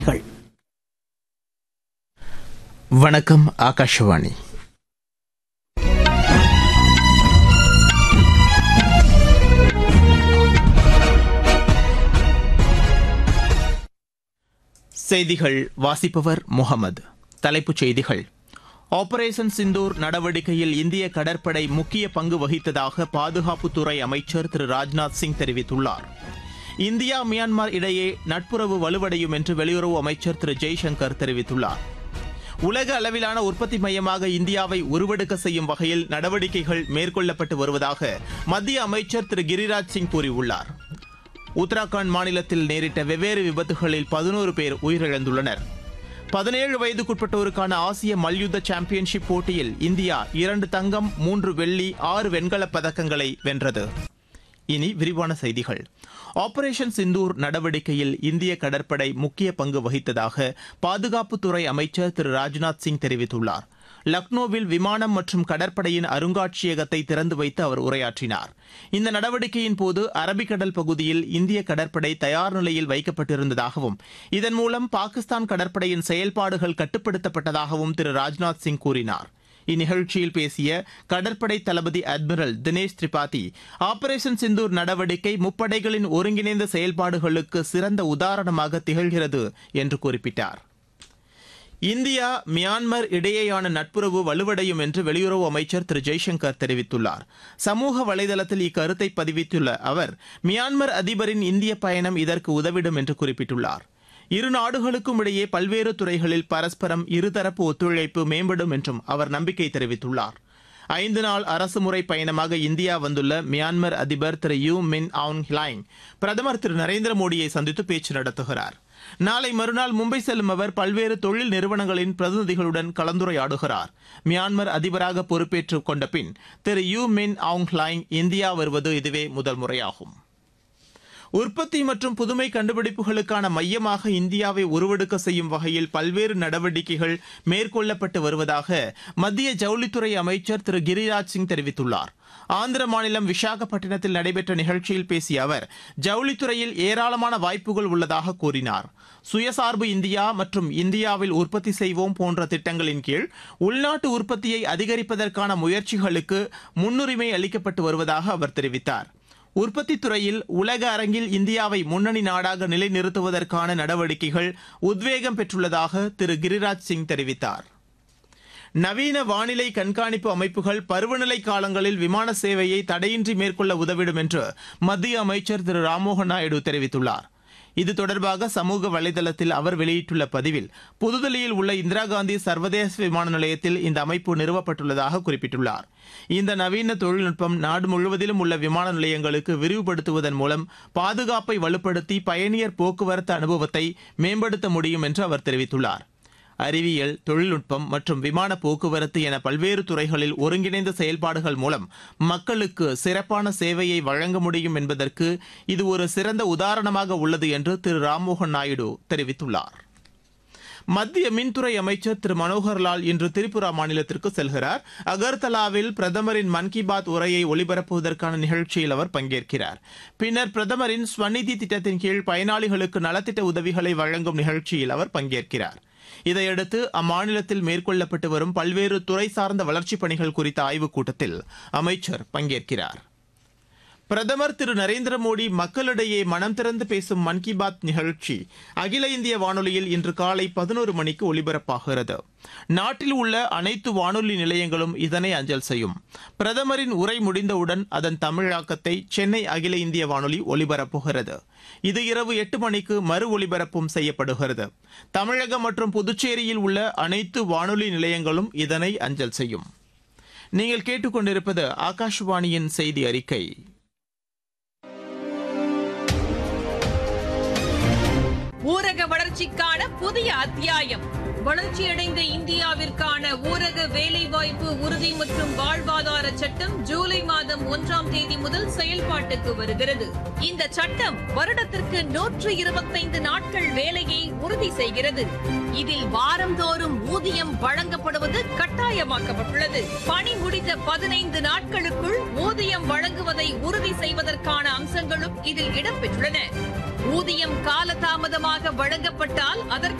வணக்கம் ஆகாஷவாணி செய்திகள் வாசிப்பவர் முகமது தலைப்புச் செய்திகள் ஆபரேஷன் சிந்தூர் நடவடிக்கையில் இந்திய கடற்படை முக்கிய பங்கு வகித்ததாக பாதுகாப்புத்துறை அமைச்சர் திரு ராஜ்நாத் சிங் தெரிவித்துள்ளார் இந்தியா மியான்மர் இடையே நட்புறவு வலுவடையும் என்று வெளியுறவு அமைச்சர் திரு ஜெய்சங்கர் தெரிவித்துள்ளார் உலக அளவிலான உற்பத்தி மையமாக இந்தியாவை உருவெடுக்க செய்யும் வகையில் நடவடிக்கைகள் மேற்கொள்ளப்பட்டு வருவதாக மத்திய அமைச்சர் திரு கிரிராஜ் சிங் கூறியுள்ளார் உத்தராகண்ட் மாநிலத்தில் நேரிட்ட வெவ்வேறு விபத்துகளில் பதினோரு பேர் உயிரிழந்துள்ளனர் பதினேழு வயதுக்குட்பட்டோருக்கான ஆசிய மல்யுத்த சாம்பியன்ஷிப் போட்டியில் இந்தியா இரண்டு தங்கம் மூன்று வெள்ளி ஆறு வெண்கலப் பதக்கங்களை வென்றது இனி விரிவான செய்திகள் ஆபரேஷன் சிந்தூர் நடவடிக்கையில் இந்திய கடற்படை முக்கிய பங்கு வகித்ததாக பாதுகாப்புத்துறை அமைச்சர் திரு ராஜ்நாத் சிங் தெரிவித்துள்ளார் லக்னோவில் விமானம் மற்றும் கடற்படையின் அருங்காட்சியகத்தை திறந்து வைத்து அவர் உரையாற்றினார் இந்த நடவடிக்கையின் போது அரபிக்கடல் பகுதியில் இந்திய கடற்படை தயார் நிலையில் வைக்கப்பட்டிருந்ததாகவும் இதன் மூலம் பாகிஸ்தான் கடற்படையின் செயல்பாடுகள் கட்டுப்படுத்தப்பட்டதாகவும் திரு ராஜ்நாத் சிங் கூறினார் இந்நிகழ்ச்சியில் பேசிய கடற்படை தளபதி அட்மிரல் தினேஷ் திரிபாதி ஆபரேஷன் சிந்தூர் நடவடிக்கை முப்படைகளின் ஒருங்கிணைந்த செயல்பாடுகளுக்கு சிறந்த உதாரணமாக திகழ்கிறது என்று குறிப்பிட்டார் இந்தியா மியான்மர் இடையேயான நட்புறவு வலுவடையும் என்று வெளியுறவு அமைச்சர் திரு ஜெய்சங்கர் தெரிவித்துள்ளார் சமூக வலைதளத்தில் இக்கருத்தை பதிவித்துள்ள அவர் மியான்மர் அதிபரின் இந்திய பயணம் இதற்கு உதவிடும் என்று குறிப்பிட்டுள்ளார் இரு நாடுகளுக்கும் இடையே பல்வேறு துறைகளில் பரஸ்பரம் இருதரப்பு ஒத்துழைப்பு மேம்படும் என்றும் அவர் நம்பிக்கை தெரிவித்துள்ளார் ஐந்து நாள் அரசுமுறை பயணமாக இந்தியா வந்துள்ள மியான்மர் அதிபர் திரு யூ மின் ஆங் ஹிலாங் பிரதமர் திரு நரேந்திர மோடியை சந்தித்து பேச்சு நடத்துகிறார் நாளை மறுநாள் மும்பை செல்லும் அவர் பல்வேறு தொழில் நிறுவனங்களின் பிரதிநிதிகளுடன் கலந்துரையாடுகிறார் மியான்மர் அதிபராக பொறுப்பேற்றுக் கொண்ட பின் திரு யூ மின் ஆங் ஹிலாங் இந்தியா வருவது இதுவே முதல் முறையாகும் உற்பத்தி மற்றும் புதுமை கண்டுபிடிப்புகளுக்கான மையமாக இந்தியாவை உருவெடுக்க செய்யும் வகையில் பல்வேறு நடவடிக்கைகள் மேற்கொள்ளப்பட்டு வருவதாக மத்திய ஜவுளித்துறை அமைச்சர் திரு கிரிராஜ் சிங் தெரிவித்துள்ளார் ஆந்திர மாநிலம் விசாகப்பட்டினத்தில் நடைபெற்ற நிகழ்ச்சியில் பேசிய அவர் ஜவுளித்துறையில் ஏராளமான வாய்ப்புகள் உள்ளதாக கூறினார் சுயசார்பு இந்தியா மற்றும் இந்தியாவில் உற்பத்தி செய்வோம் போன்ற திட்டங்களின் கீழ் உள்நாட்டு உற்பத்தியை அதிகரிப்பதற்கான முயற்சிகளுக்கு முன்னுரிமை அளிக்கப்பட்டு வருவதாக அவர் தெரிவித்தார் உற்பத்தி துறையில் உலக அரங்கில் இந்தியாவை முன்னணி நாடாக நிலைநிறுத்துவதற்கான நடவடிக்கைகள் உத்வேகம் பெற்றுள்ளதாக திரு கிரிராஜ் சிங் தெரிவித்தார் நவீன வானிலை கண்காணிப்பு அமைப்புகள் பருவநிலை காலங்களில் விமான சேவையை தடையின்றி மேற்கொள்ள உதவிடும் என்று மத்திய அமைச்சர் திரு ராம்மோகன் நாயுடு தெரிவித்துள்ளார் இது தொடர்பாக சமூக வலைதளத்தில் அவர் வெளியிட்டுள்ள பதிவில் புதுதில்லியில் உள்ள இந்திரா காந்தி சர்வதேச விமான நிலையத்தில் இந்த அமைப்பு நிறுவப்பட்டுள்ளதாக குறிப்பிட்டுள்ளார் இந்த நவீன தொழில்நுட்பம் நாடு முழுவதிலும் உள்ள விமான நிலையங்களுக்கு விரிவுபடுத்துவதன் மூலம் பாதுகாப்பை வலுப்படுத்தி பயணியர் போக்குவரத்து அனுபவத்தை மேம்படுத்த முடியும் என்று அவர் தெரிவித்துள்ளார் அறிவியல் தொழில்நுட்பம் மற்றும் விமான போக்குவரத்து என பல்வேறு துறைகளில் ஒருங்கிணைந்த செயல்பாடுகள் மூலம் மக்களுக்கு சிறப்பான சேவையை வழங்க முடியும் என்பதற்கு இது ஒரு சிறந்த உதாரணமாக உள்ளது என்று திரு ராம்மோகன் நாயுடு தெரிவித்துள்ளார் மத்திய மின்துறை அமைச்சர் திரு மனோகர்லால் இன்று திரிபுரா மாநிலத்திற்கு செல்கிறார் அகர்தலாவில் பிரதமரின் மன் கி பாத் உரையை ஒலிபரப்புவதற்கான நிகழ்ச்சியில் அவர் பங்கேற்கிறார் பின்னர் பிரதமரின் ஸ்வநிதி திட்டத்தின் கீழ் பயனாளிகளுக்கு நலத்திட்ட உதவிகளை வழங்கும் நிகழ்ச்சியில் அவர் பங்கேற்கிறார் இதையடுத்து அம்மாநிலத்தில் மேற்கொள்ளப்பட்டு வரும் பல்வேறு துறை சார்ந்த வளர்ச்சிப் பணிகள் குறித்த ஆய்வுக் கூட்டத்தில் அமைச்சர் பங்கேற்கிறார் பிரதமர் திரு நரேந்திர மோடி மக்களிடையே மனம் திறந்து பேசும் மன் கி பாத் நிகழ்ச்சி அகில இந்திய வானொலியில் இன்று காலை பதினோரு மணிக்கு ஒலிபரப்பாகிறது நாட்டில் உள்ள அனைத்து வானொலி நிலையங்களும் இதனை அஞ்சல் செய்யும் பிரதமரின் உரை முடிந்தவுடன் அதன் தமிழாக்கத்தை சென்னை அகில இந்திய வானொலி ஒலிபரப்புகிறது இது இரவு எட்டு மணிக்கு மறு ஒலிபரப்பும் செய்யப்படுகிறது தமிழகம் மற்றும் புதுச்சேரியில் உள்ள அனைத்து வானொலி நிலையங்களும் இதனை அஞ்சல் செய்யும் நீங்கள் கேட்டுக்கொண்டிருப்பது ஆகாஷவாணியின் செய்தி அறிக்கை ஊரக வளர்ச்சிக்கான புதிய அத்தியாயம் வளர்ச்சியடைந்த இந்தியாவிற்கான ஊரக வேலைவாய்ப்பு உறுதி மற்றும் வாழ்வாதார சட்டம் ஜூலை மாதம் ஒன்றாம் தேதி முதல் செயல்பாட்டுக்கு வருகிறது இந்த சட்டம் வருடத்திற்கு நூற்று இருபத்தைந்து நாட்கள் வேலையை உறுதி செய்கிறது இதில் வாரந்தோறும் ஊதியம் வழங்கப்படுவது கட்டாயமாக்கப்பட்டுள்ளது பணி முடிந்த பதினைந்து நாட்களுக்குள் ஊதியம் வழங்குவதை உறுதி செய்வதற்கான அம்சங்களும் இதில் இடம்பெற்றுள்ளன ஊதியம் காலதாமதமாக வழங்கப்பட்டால் அதற்கு